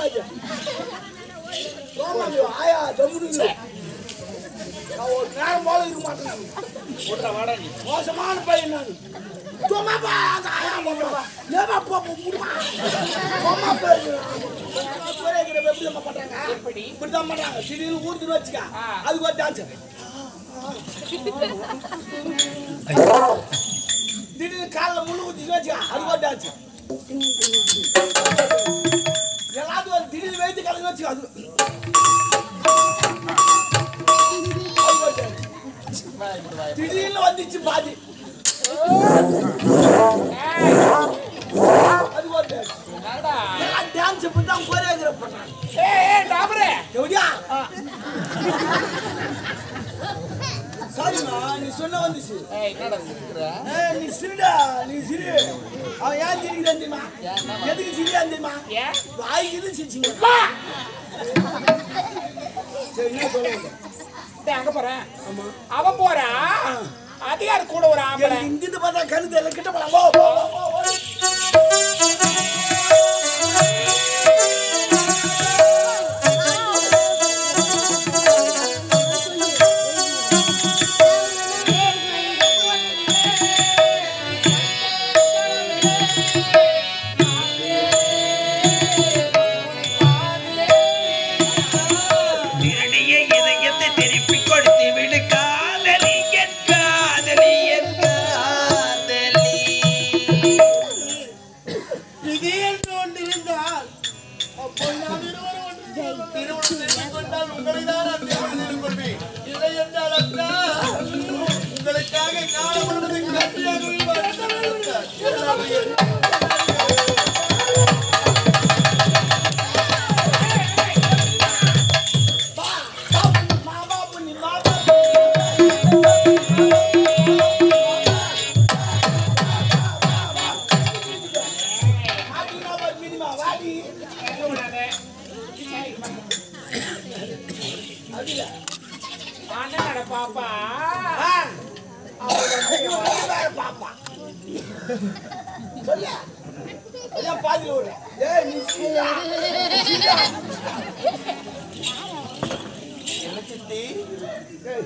Waja சோமாமி ஆயா தம்முடுங்க நான் ஒரு நேரம் போல இருக்க மாட்டேன் விட்றா, வாடா நீ. மோசமான பையன் நான் சும்மா பா அந்த ஆயா போடுவா ஏமா போ போ, முடுமா சும்மா போய் எப்படி நம்ம பண்றாங்க எப்படி? இப்படிதான் பண்றாங்க திடீர்னு ஊருக்கு வச்சுக்க ஆ. அதுக்கு ஒரு டான்ஸ் திடீர்னு காலில் முள்ளு ஊத்தி வச்சுக்க அதுக்கு ஒரு டான்ஸ் எல்லாத்துக்கும் ஒரு திடீர்னு வைத்து கலந்து வச்சுக்க அது அதுக்கு ஒரு dance. வா, இப்படி வா. திடீர்னு வந்துச்சு பாதி ஏய், அது ஒரு dance. என்னடா? எல்லாம் டான்ஸ் இப்படி தான் கோரியோகிராஃப் பண்றாங்க ஏய், ஏய், டாபரே. எப்படியா சாரிம்மா நீ சொன்ன வந்துச்சு ஏய், என்னடா சிரிக்கிற? ஏய், நீ சிரிடா நீ சிரி அவன் ஏன் சிரிக்கிறான் தெரியுமா ஏன் என்னம்மா? எதுக்கு சிரியான் தெரியுமா ஏன்? வாய்க்கு இது சிரிச்சிங்க வா. சரி என்ன சொல்லுங்க டேய், அங்க போறேன். அவன் போறா அது யாரு கூட ஒரு ஆம்பளை எனக்கு இங்கிருந்து பார்த்தா கழுத்து எல்லாம் கிட்ட போலாம் போ போ, போ, போ, போ. திருடிய இதயத்தை திருப்பி கொடுத்து விடு காதலி என் காதலி என் காதலி விதி என்று ஒன்று இருந்தால் அப்போ நாம் இருவரும் ஒன்று சேருவோம். திருமணம் செய்து கொண்டால் உங்களை தான் நான் திருமணம் செய்து கொள்வேன். இல்லை என்றால் அக்கா, உங்களுக்காக காலம் முழுவதும் கட்டியாகவே வாழ்கிறேன். எல்லாமே பா, பா, மாமா புண்ணி, மாமா வாடினா ஒரு மினிமா, வாடி. அதுல. அண்ணனோட பாப்பா ஆ, ஐயோ, வேற பாப்பா. சொல்லு. அதான் பாதியில விடு. ஏய், நீ சீரா. சீரா. என்ன சித்தி? ஏய்,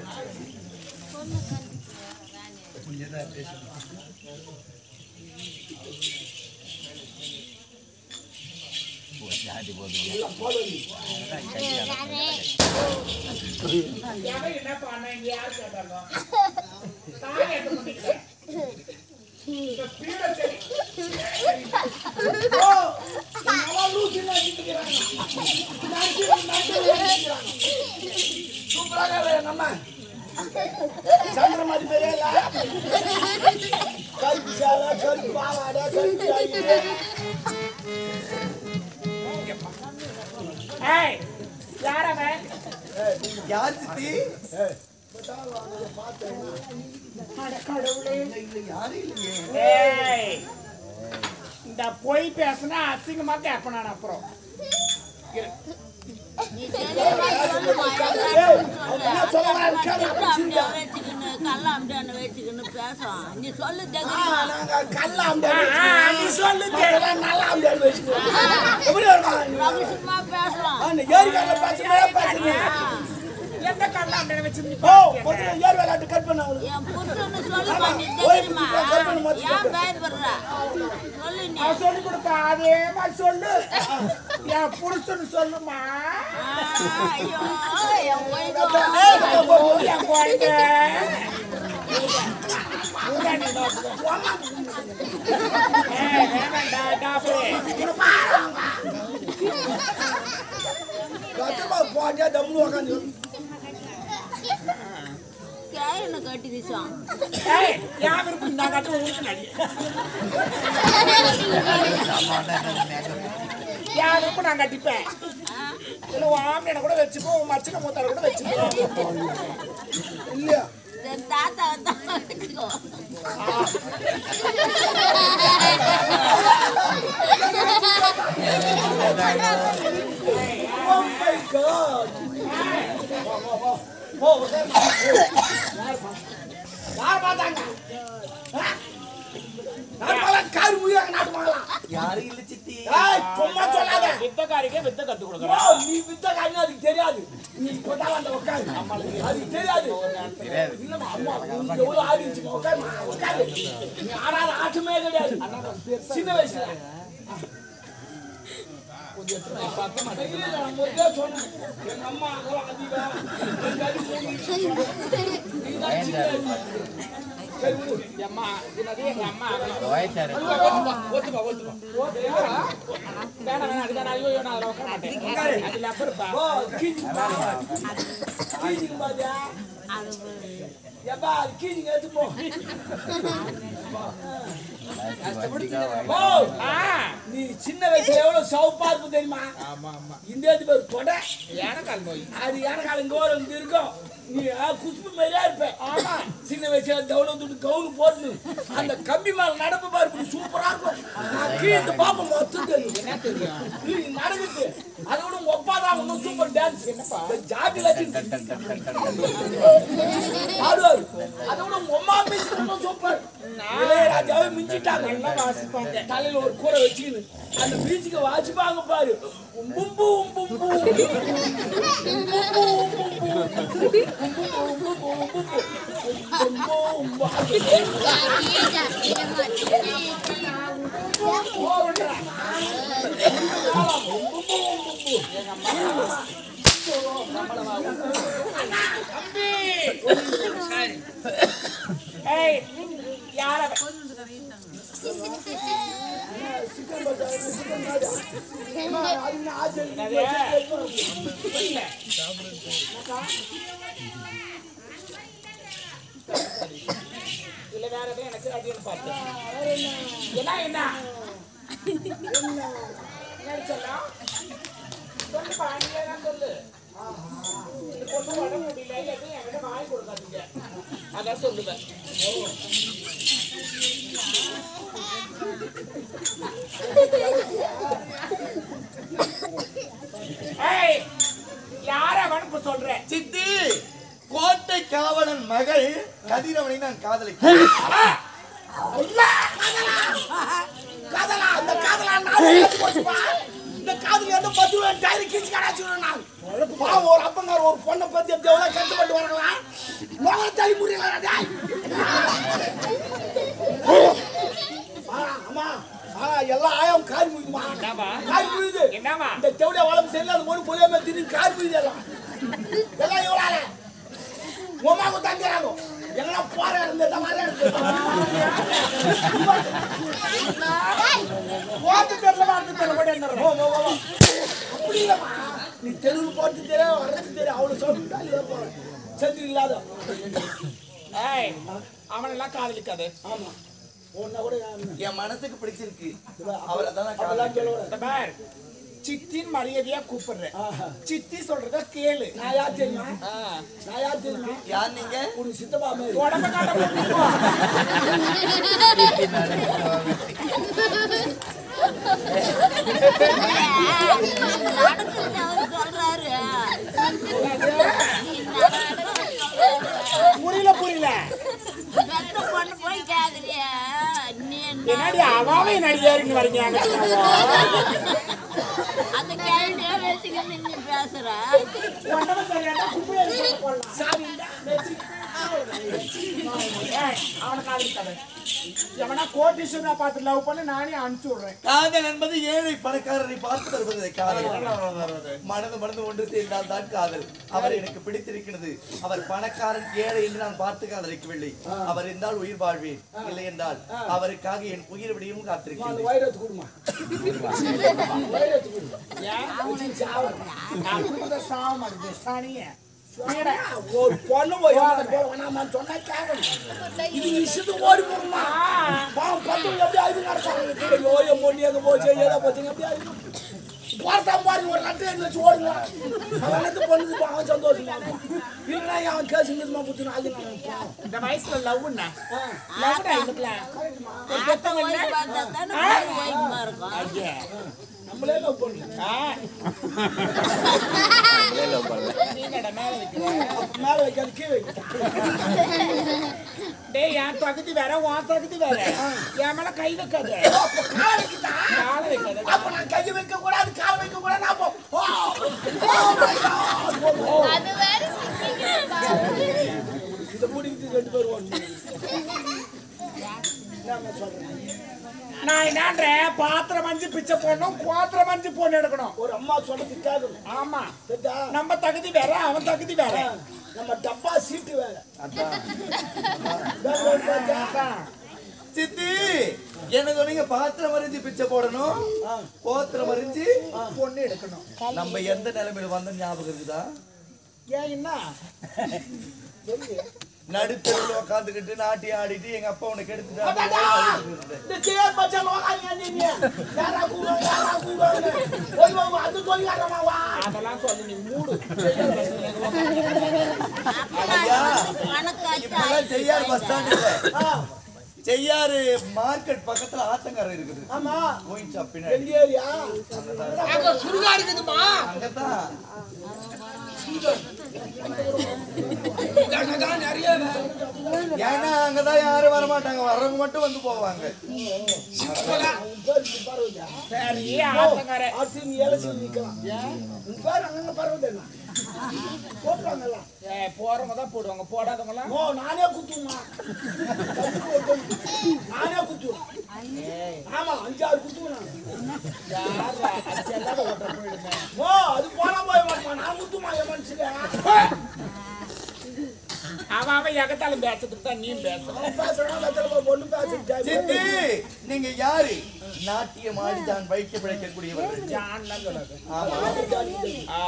எல்லாம் போதும் நீ. எவன் என்ன பண்ண இங்க யாரு கேட்டாலும் தானே எடுத்து பண்ணிக்கிறேன் இந்த பீடை சரி ஓ, நல்லா லூசுன்னு அடிச்சுக்கிறாங்க. நடிச்சு, நடிச்சு அடிச்சுக்கிறாங்க. சூப்பராக இருக்கு நம்ம சந்திரமாதி பெரியல கருப்பு சேலை கருப்பு பாவாடை கருப்பு சாயிட்டு. ஏய் யார் அவன் யார் சித்தி அட கடவுளே யாரும் இல்லையே ஏய் இந்த பொய் பேசுனா அசிங்கமா கேட்பேன் நான் அப்புறம் இரு. ஏய், அவங்க என்ன சொல்ல வராங்க கேளு, பிடிச்சிருக்கா? நீ சொல்லு ஆ, தெரியுமா நாங்க கல்ல ஆம்டாடி ஆ, ஆ, நீ சொல்லு தெரியும். மத்தெல்லாம் நல்ல ஆம்டாடி வச்சுக்குவோம். எப்படி வருமா நீ? சும்மா பேசலாம் ஆ, இந்த ஏரிக்காரல பேசுறதே பேசுறீங்க. எந்த கல்ல அப்படி வச்சு நீ ஓ, பாத்தியா? முதல்ல ஏர் விளையாட்டு கட் பண்ண அவளுக்கு. என் புருஷன்னு சொல்லுமா நீ ஓய், தெரியுமா புருஷன் கல்பனை மாத்தி ஏன் பயப்படுற சொல்லு நீ அவன் சொல்லி கொடுப்பா அதே மாதிரி சொல்லு என் புருஷன் சொல்லுமா ஆ, ஐயோ என் ஒய்ஃபு. என் குழந்தை ஊதாண்டி நோக்கு. ஏய், வேணாம்டா, டாபரே. கட்டுமா போட்டா தம்முன்னு உக்காந்து. கேன கட்டி திசான் ஏய், என் விருப்பம் நான் கட்டு உனக்கு நடி. என் விருப்பம் நான் கட்டிப்பேன் இல்ல உன் ஆம்பளை கூட வச்சுக்கோ உன் மச்சனை மூத்தால கூட வச்சுக்கோ இல்லையா? என் தாத்தா தான் வச்சுக்கோ Oh my God. வா, வா, வா. போ, உட்காரு. யார் பார்த்தாங்க? ஆ? நாட்டுமாங்களா காரி முய்யாங்க நாட்டுமாங்களா யாரும் இல்ல சித்தி ஏய் சும்மா சொல்லாத வித்தக்காரிக்கே வித்த கத்து ஓ, கொடுக்குறேன் நீ வித்த காரியம் அதுக்கு தெரியாது நீ இப்பதான் வந்த உட்காரு அதுக்கு தெரியாது இல்லம்மா அம்மா உனக்கு எவ்வளவு ஆடிச்சு உட்காரு உட்காரு நீ ஆடாத ஆட்டமே கிடையாது சின்ன வயசுல இல்ல, நான் முதல்ல சொன்னேன். எங்க அம்மா அகலம் அதிகம். எங்க அடி மூடி. நீதான் சின்ன வயசு. சரி, விடு. அம்மா என்னது எங்க அம்மா ஒத்துப்பா, ஒத்துப்பா. வேணாம் வேணாம் அதுதான் ஐயோ ஐயோ, நான் அதில் உட்கார மாட்டேன் அதுல அப்புறப்பா ஓ, கீச்சுக்கு பா. கீச்சுக்கு பாத்தியா? எப்பா, அது கீச்சுக்கு எடுத்து போ. ஓ, ஆ நீ சின்ன வயசுல எவ்வளவு சவுப்பா இருக்கும் தெரியுமா ஆமா ஆமா இந்த இது பேர் கொடை ஏனக்கால் நோய் அது ஏனக்கால இங்க ஒரு இங்க இருக்கும் நீ ஆ, குஷ்பு மாதிரியா இருப்ப ஆமா சின்ன வயசுல கவுனம் துட்டு கவுனு போட்டு அந்த கம்பி மேல நடப்பு பாரு இப்படி சூப்பரா இருக்கும் நான் கீழே இருந்து பாப்பா மொத்தம் தெரியும் என்ன தெரியும் நீ நடக்குது அதை விட உங்க அப்பா தான் இன்னும் சூப்பர் டான்ஸ் என்னப்பா ஜாதி லட்சம் ஆடுவார் அதை விட உங்க அம்மா பேசுறது சூப்பர் இளையராஜாவே மிஞ்சிட்டாங்க நல்லா வாசிப்பாங்க தலையில ஒரு கூரை வச்சுக்கின்னு அந்த பீச்சுக்கு வாசிப்பாங்க பாரு உம்பும்பு உம்பும்பு ஏய் யார இல்ல வேற எதுவும் எனக்கு அடின்னு பார்த்தேன் என்ன என்ன என்ன சொல்லலாம் சொல்லு பாண்டியே தான் சொல்லு இந்த பொண்ணு உடம்பு முடியல எதுவும் என்கிட்ட வாங்கி கொடுக்காதீங்க அதான் சொல்லுவேன் ஏய் யார அவனுக்கு சொல்றேன் சித்தி கோட்டை காவலன் மகள் கதிரவனை நான் காதலிக்கிறேன் காதலா அந்த காதலா நான் ஏத்து போச்சுப்பா. இந்த காதல் எந்த பத்து ரூபாய் டயர் கீச்சு கடாச்சுடுவேன் நான் பாவம் ஒரு அப்பங்கார் ஒரு பொண்ணை பத்தி எப்படி எவ்வளவு கஷ்டப்பட்டு வரலாம் லோக தள்ளி முடியல டேய். ஆ, அம்மா ஆ, எல்லாம் ஆயம் காரி முடியுமா என்னப்பா? காரி முடியுது என்னம்மா இந்த தெவடிய வளம் சரியில்லை அந்த மூணு பொலியாம திடீர்னு காரி முடியுது எல்லாம் எல்லாம் எவ்வளோ உமாக்கு தங்கிறாங்க எல்லாம் போற இருந்த இந்த மாதிரி இருக்கு போட்டு தெரியல வார்த்தை தெரியல கூட என்ன ஓ, ஓ, ஓ, ஓ. அப்படி இல்லம்மா. நீ தெருவில் போட்டு தெரியும் வர்றது தெரியும் அவ்வளவு சொல்லிட்டா இதை போறேன் சந்திரி இல்லாத ஏய் அவன் எல்லாம் காதலிக்காது ஆமா ஒன்னா கூட நான் என் மனசுக்கு பிடிச்சிருக்கு அவரை தான் நான் அதெல்லாம் காதலிக்கிறேன் சொல்லுவேன் இந்த பார் சித்தின் மரியாதையா கூப்பிடுறேன் ஆஹா. சித்தி சொல்றத கேளு நான் யார் தெரியுமா ஆ. நான் யார் தெரியுமா யார் நீங்க உனக்கு சித்தப்பா மாதிரி உடம்ப காட்ட முடியுமா? நடக்குது அவரு சொல்றாரு புரியல புரியல பெத்த பொண்ணு போய் கேக்குறியா நீ என்ன என்னடி அவாவே நடிகாருன்னு வரீங்க அந்த கேள்வியே வச்சுக்கிட்டு நீ பேசுற உடம்ப சரியாட்டா குப்பையை எடுத்து போடலாம் சாமி இந்தா, வச்சு. ஏய், அவனை காதலிக்காத எவனா கோட்டீஸ்வரனா பார்த்து லவ் பண்ணி நானே அனுப்பிச்சு விடுறேன் காதல் என்பது ஏழை பணக்காரரை பார்த்து வருவதை காதல் மனது மனது ஒன்று சேர்ந்தால் தான் காதல் அவர் எனக்கு பிடித்திருக்கிறது அவர் பணக்காரன் ஏழை என்று நான் பார்த்து காதலிக்கவில்லை அவர் இருந்தால் உயிர் வாழ்வேன் இல்லை என்றால் அவருக்காக என் உயிர் விடையும் அந்த காத்திருக்கிறேன் வைரத்து கொடுமா வைரத்து கொடுமா ஏன் வச்சு சாவரம். நான் கொடுத்த சாவ மாட்டேது சனிய ஒரு பொண்ணு போய் எவ்வளவு போல வேணாமான்னு சொன்னா கேட்கணும் இது விஷயத்துக்கு ஓடி போகணுமா பாவம் பத்து எப்படி ஆயுது நடத்தாங்க ஐயோ என் பொண்ணு எங்க போச்சு ஏதோ போச்சுங்க எப்படி ஆயுது பார்த்தான் பாருங்க ஒரு நட்டு எங்க வச்சு ஓடுங்க அவன் என்னத்து பொண்ணுக்கு பாவம் சந்தோஷமா இருப்பான். இல்லைன்னா அவன் கேஸ் நிறுத்தமா புத்து நாளைக்கு நான் பாவம் இந்த வயசுல லவ்னா லவ்னா இதுக்குல ஆத்த போய் பார்த்தா தானே வைக்குமா இருக்கும் ஐயா நம்மளே லவ் பண்ணு ஆ நீ என்னடா மேல வைக்கிற அப்ப மேல வைக்காது கீழே வைக்க டேய் என் தகுதி வேற உன் தகுதி வேற என் மேல கை வைக்காத கால் வைக்கிட்டா கால வைக்காத அப்ப நான் கை வைக்க கூடாது கால் வைக்க கூடாது அப்போ ஓ, அது வேற சிக்கிக்கிட்டு பாரு. இதை முடிக்கிட்டு ரெண்டு பேரும் ஓடணும் என்னம்மா சொல்றேன் நான் என்னன்றேன் பாத்திரம் மஞ்சு பிச்சை போடணும் கோத்திரம் மஞ்சு பொண்ணு எடுக்கணும் ஒரு அம்மா சொல்றது கேட்கணும் ஆமா சரிதா? நம்ம தகுதி வேற அவன் தகுதி வேற நம்ம டப்பா சீட்டு வேற வேற ஒரு பாத்தா? அதான். சித்தி என்ன சொன்னீங்க பாத்திரம் மறிஞ்சு பிச்சை போடணும் ஆ. கோத்திரம் மறிஞ்சு பொண்ணு எடுக்கணும் நம்ம எந்த நிலைமையில வந்த ஞாபகம் இருக்குதா ஏன் என்ன சொல்லு. நடுத்தருவில் உட்காந்துக்கிட்டு நாட்டி ஆடிட்டு எங்க அப்பா உனக்கு அடடா! எடுத்துட்டு இந்த சேர் மச்சான் உக்காந்து ஏந்திங்க. யாரா கூப்பிடுவாங்க, யாரா கூப்பிடுவாங்க? போய் வா, வா, அது போய் வரமா, வா. அதெல்லாம் சொல்லு நீ மூடு ஐயா உனக்காச்சும் இப்பெல்லாம் செய்யாறு பஸ் ஸ்டாண்ட் இல்ல ஆ, செய்யாறு மார்க்கெட் பக்கத்துல ஆத்தங்கரை இருக்குது ஆமா கோயின் ஷாப் பின்னாடி எங்க ஏரியா அங்க சுடுகா இருக்குதுமா அங்கதான் நிறைய ஏன்னா அங்கதான் யாரும் வர மாட்டாங்க வர்றவங்க மட்டும் வந்து போவாங்க பரவாயில்ல சரி ஆத்தங்கரை அடுத்து நீ ஏழை செய்து நிக்கலாம் உன் பேர் அங்க பரவாயில்ல போட்டுவாங்கல்ல ஏய், போறவங்க தான் போடுவாங்க போடாதவங்க எல்லாம் ஓ நானே குத்துமா நானே குத்துவேன் ஆமா அஞ்சாறு குத்துவேன் நான் யாரா அது எல்லாத ஓட்ட போயிடுங்க ஓ அது போனா போய் மாட்டோம் நான் குத்துமா என் மனுஷங்க அவன் அவன் எகத்தாலும் பேசுறதுக்கு தான் நீ பேசுற அவன் பேசுறான் வெத்தலை போய் பொண்ணு பேசுறேன் சித்தி நீங்க யாரு நாட்டியம் ஆடி தான் வைக்க பிழைக்கக்கூடியவர்கள் ஜான்லாம் சொல்லாது ஆமா ஆ,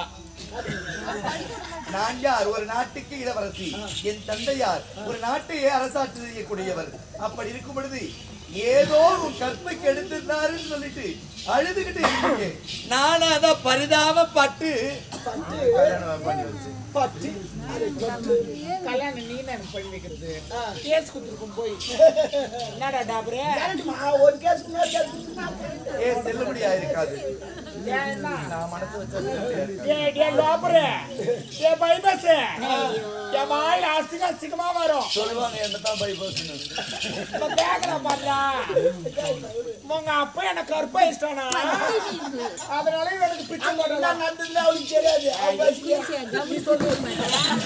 நான் யார் ஒரு நாட்டுக்கு இளவரசி என் தந்தையார் ஒரு நாட்டையே அரசாட்சி செய்யக்கூடியவர் அப்படி இருக்கும் பொழுது ஏதோ உன் கற்பைக்கு எடுத்திருந்தாருன்னு சொல்லிட்டு அழுதுகிட்டு இருக்கீங்க நானும் அதான் பரிதாபப்பட்டு பத்து கல்யாணம் பண்ணி வச்சேன் பத்து அது பத்து கல்யாணம் நீ எனக்கு பண்ணி வைக்கிறது ஆ. கேஸ் குடுத்துருக்கும் போய் என்னடா டாபரே கேரட்டுமா ஒரு கேஸ் இன்னொரு கேஸ் ஏ செல்லுபடியா இருக்காது ஏன் என்ன நான் மனசு வச்சது டேய் டேய் டாபரே டேய் பைபஸ் என் வாயில அசிங்க அசிங்கமா வரும் சொல்லுவாங்க என்ன தான் பைபாஸ்னு இப்ப கேக்குற பாத்தா உங்க அப்பா என்ன கருப்பா இஷ்டம்னா அதனால எனக்கு பிச்சை என்ன போடலாம் நடந்ததுல அவளுக்கு தெரியாது அவன் பேசிக்க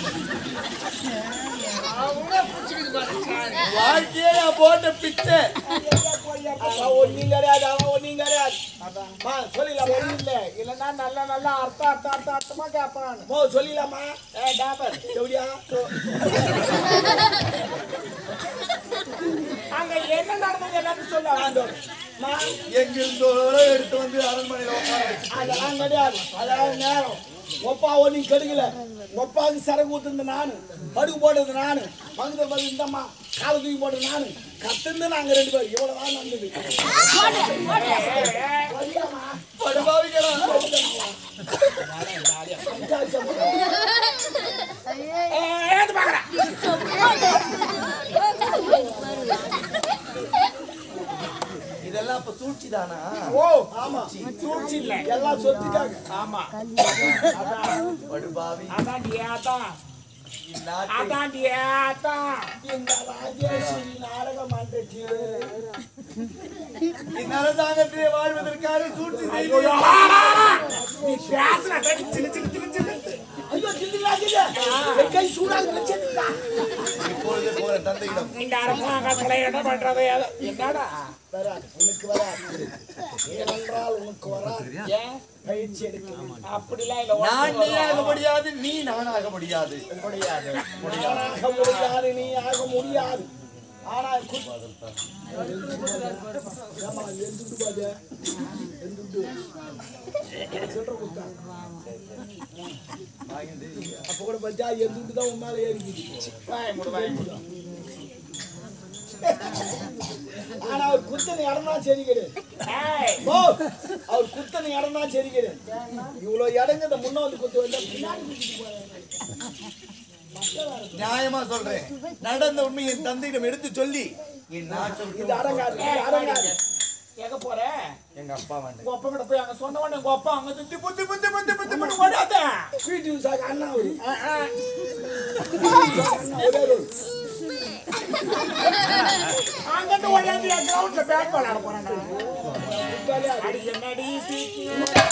அவங்களே பிடிச்சிக்கிது பாரு வாழ்க்கையே நான் போட்ட பிச்சை அவன் ஒன்னும் கிடையாது அவன் ஒன்னும் கிடையாது மா சொல்லிடலாமா இல்ல இல்லன்னா நல்ல நல்ல அர்த்த அர்த்த அர்த்த அர்த்தமா கேட்பான் மோ சொல்லிடலாமா ஏ டாபர் எப்படியா அங்க என்ன நடந்தது எல்லாத்தையும் சொல்ல நான் மா எங்கிருந்தோ எடுத்து வந்து அரண்மனையில உட்கார வச்சு அதெல்லாம் கிடையாது அதெல்லாம் நேரம் ஒப்பா ஒன்றும் கெடுக்கல ஒப்பாவுக்கு சரக்கு ஊத்துந்து நானு படுகு போட்டது நானு பங்குத பதில் இந்தம்மா காலை தூக்கி போட்டது நானு கத்துந்து நாங்க ரெண்டு பேரும் இவ்வளவுதான் நடந்தது வரியாம்மா? படுபாவிகளா அஞ்சாச்சம்மா. ஏது பாக்குறேன் இதெல்லாம் அப்ப சூழ்ச்சி தானா ஓ ஆமா சூழ்ச்சி இல்ல எல்லாம் சொத்துக்காங்க ஆமா படுபாவி அதான் ஏதான் இந்நாட்டை அதான் ஏதான் இந்த ராஜேஸ்வரி நாடக மன்றத்தில் இந்நரசாங்கத்திலே வாழ்வதற்காக சூழ்ச்சி செய்து நீ பேசுற சின்ன சின்ன சின்ன சின்ன ஐயோ சிந்திலாக்குது என் கை சூடாக வச்சிருக்கா இப்பொழுது போற தந்தையிடம் இந்த அரசாங்கத்துல என்ன பண்றது என்னடா வராது உனக்கு வராது ஏனென்றால் உனக்கு வராது ஏன் பயிற்சி எடுக்கணும் அப்படிலாம் இல்ல நான் நீ ஆக முடியாது நீ நானாக முடியாது முடியாது ஆக முடியாது நீ ஆக முடியாது ஆனா கு- ஏம்மா, எந்துட்டு பாரு. எந்துட்டு. சில்லறை கொடுத்தா. அப்ப கூட பார்த்தா எந்துட்டு தான் உன் மேல ஏறிக்குது வாய் மூடு வாய் மூடு ஆனா அவர் குத்தனை இடம் தான் சரி கிடையாது ஏய் ஓ அவர் குத்தனை இடம் தான் சரி கிடையாது இவ்வளவு இடங்க இந்த முன்ன வந்து குத்து வந்தா பின்னாடி குத்திட்டு போறாங்க. நியாயமா சொல்றேன் நடந்த உண்மை என் தந்தையிடம் எடுத்து சொல்லி என் நாட்டம் இது அடங்காது இது அடங்காது எங்க போற எங்க அப்பா வந்து உங்க அப்பா கிட்ட போய் அங்க சொன்ன உடனே உங்க அப்பா அங்க திட்டி புத்தி புத்தி புத்தி புத்தி புத்தி ஓடாது பார்த்தேன் பிடி உஷாக்கு அண்ணா அவரு ஆ, ஆ. அண்ணா ஒரே ஒரு அங்கிட்டு ஓடியாந்து என் கிரவுண்ட்ல பேட் விளையாட போறேன் புத்தாலே அது. அடி என்னடி சீக்கி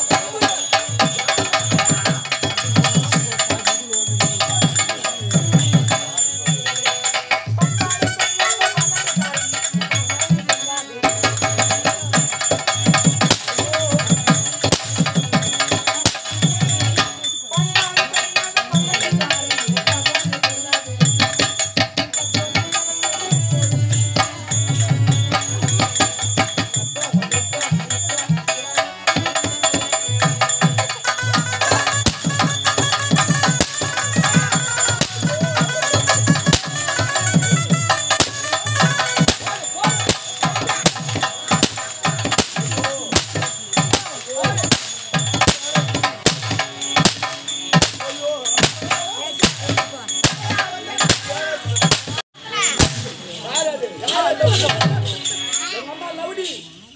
யார் அது? யார் அது? எங்க அம்மா லவுடி.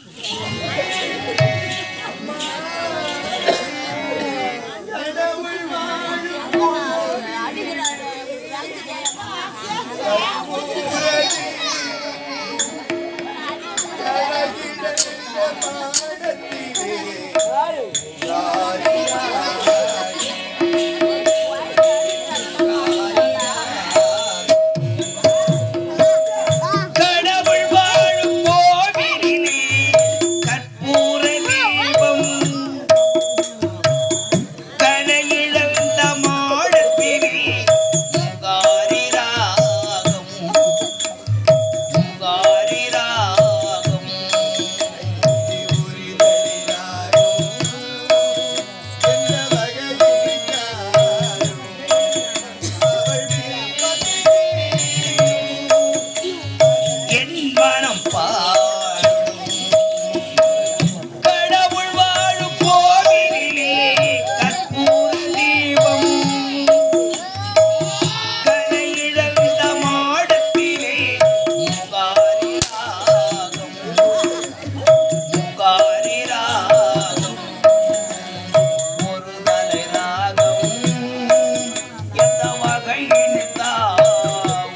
யாரு? கடவுள் வாழும் கோவிலிலே கற்பூர தீபம் கனையிழந்த மாடத்திலே முகாரி ராகம் முகாரி ராகம் என் மனம் பாடும் கடவுள் வாழும் கோவிலிலே கற்பூர தீபம் கனையிழந்த மாடத்திலே முகாரி ராகம் முகாரி ராகம் ஒரு தலை ராகம் எந்த வகையின் தாம்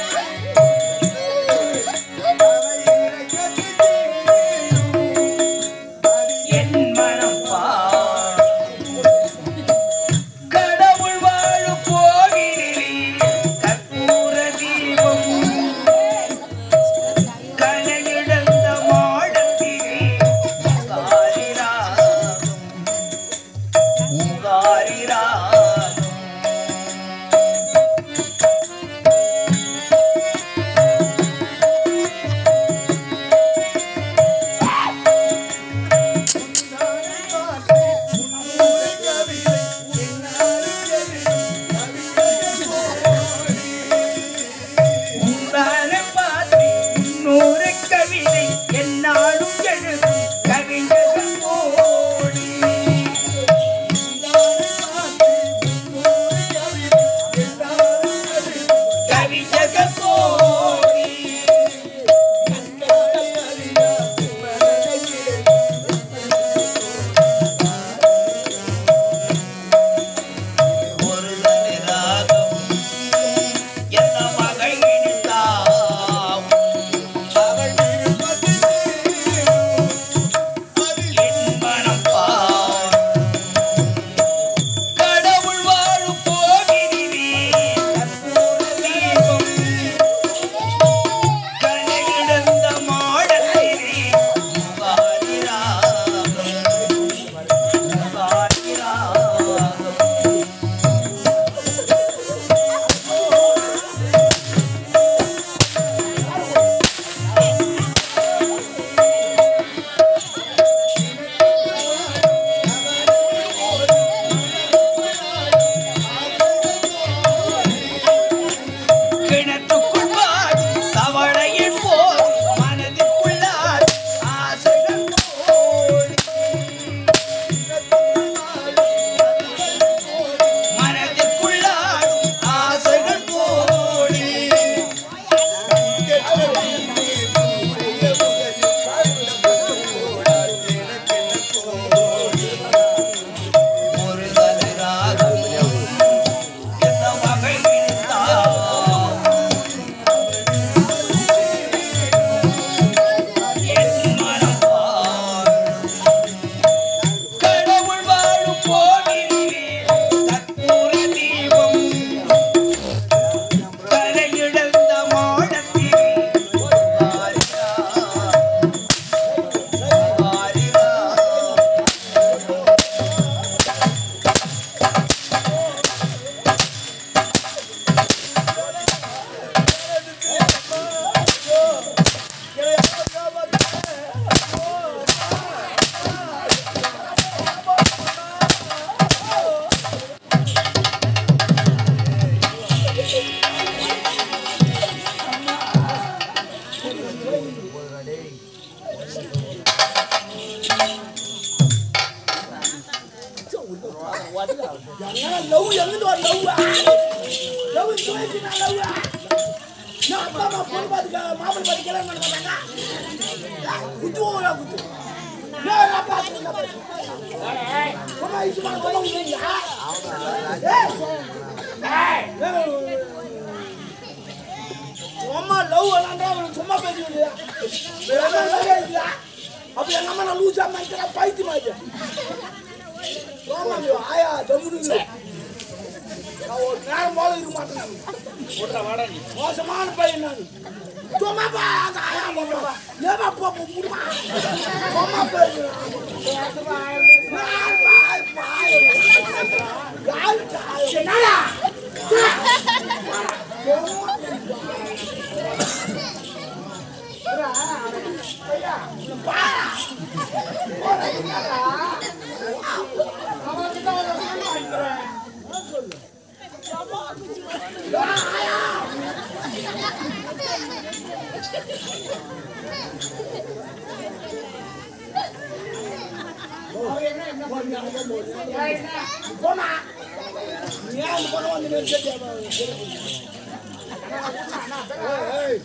என் மனம் பாடும் கடவுள் வாழும் கோவிலிலே கற்பூர தீபம் கனையிழந்த மாடத்திலே முகாரி ராகம் முகாரி ராகம் உந்தான பாத்தி நூறு கவிதை என்னாலும் எழுதும் கவிஞர்கள் கோடி உந்தான பாத்தி எங்கன்னா லவ் எங்கிட்டு ஒரு லவ் லவ் இந்த வயசு நான் லவ் நான் அப்பா அம்மா பொண்ணு பார்த்துக்க மாப்பிள்ளை பார்த்து கல்யாணம் பண்ண மாட்டாங்க குத்து ஓயா குத்து நான் நான் பார்த்து நான் பார்த்து சும்மா இசுமா சும்மா விடுறீங்க அம்மா லவ் எல்லாம் அவனுக்கு சும்மா பேசுறது அப்ப எங்க அம்மா நான் லூசா மாதிரி பைத்தி மாதிரி ஆமாங்க ஆயா தம்முடுங்க நான் ஒரு நேரம் போல இருக்க மாட்டேன் மோசமான பையன் நான் சும்மா பா அங்க ஆயா போடுறா ஏமா போ போ முடுமா சும்மா பையன் நான் பாய் பாய் யாரு தாய் என்னடா போனா நீ அந்த பொண்ணு வந்து நிறுத்தி ஏய்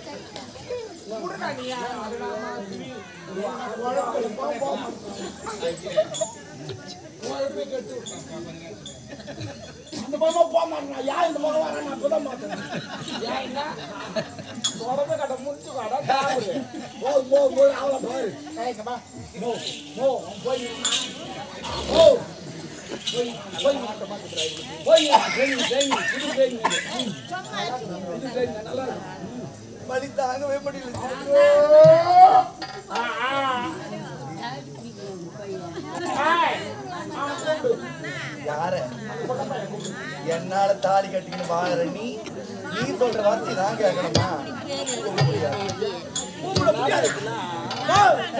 இந்த பக்கம் போக மாட்டேன் யா இந்த பக்கம் வரேன் நான் சொல்ல மாட்டேன் உடம்பு கட்ட முடிச்சு கடை தாவுது போ போ போ அவளை பாரு கேட்கப்பா போ போ போய் போ போய் போய் போய் ட்ரெயின் ட்ரெயின் புது ட்ரெயின் புது ட்ரெயின் நல்லா இருக்கு வலி தாங்கவே முடியல ஆ ஆ ஹாய் ஆ கூப்பிடு யார என்னால தாலி கட்டிக்கிட்டு வாங்குற நீ நீ சொல்ற வார்த்தை நான் கேட்கணுமா கூப்பிட முடியாது போ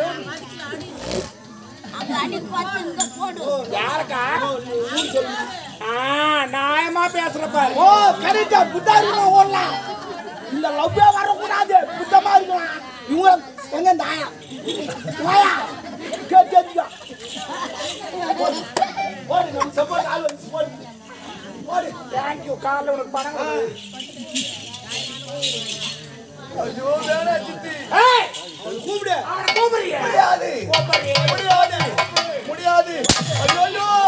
அங்க அடி பார்த்து இங்க போடு யாருக்கா ஆ நியாயமா பேசுற பாரு ஓ கரெக்டா புத்தாரிமா ஓடலாம் இந்த லவ்வே வரக்கூடாது புத்தமா இருக்கலாம் இவங்க எங்க இந்த ஆயா ஆயா கேட்டியா ஓடி நம்ம சப்போர்ட் ஆள் வந்து போடு போடு தேங்க்யூ காலைல உனக்கு பணம் கொடு. ஐயோ வேணாம் சித்தி ஏய் கூப்பிடு அவனை கூப்பிடுறியா முடியாது முடியாது முடியாது ஐயோ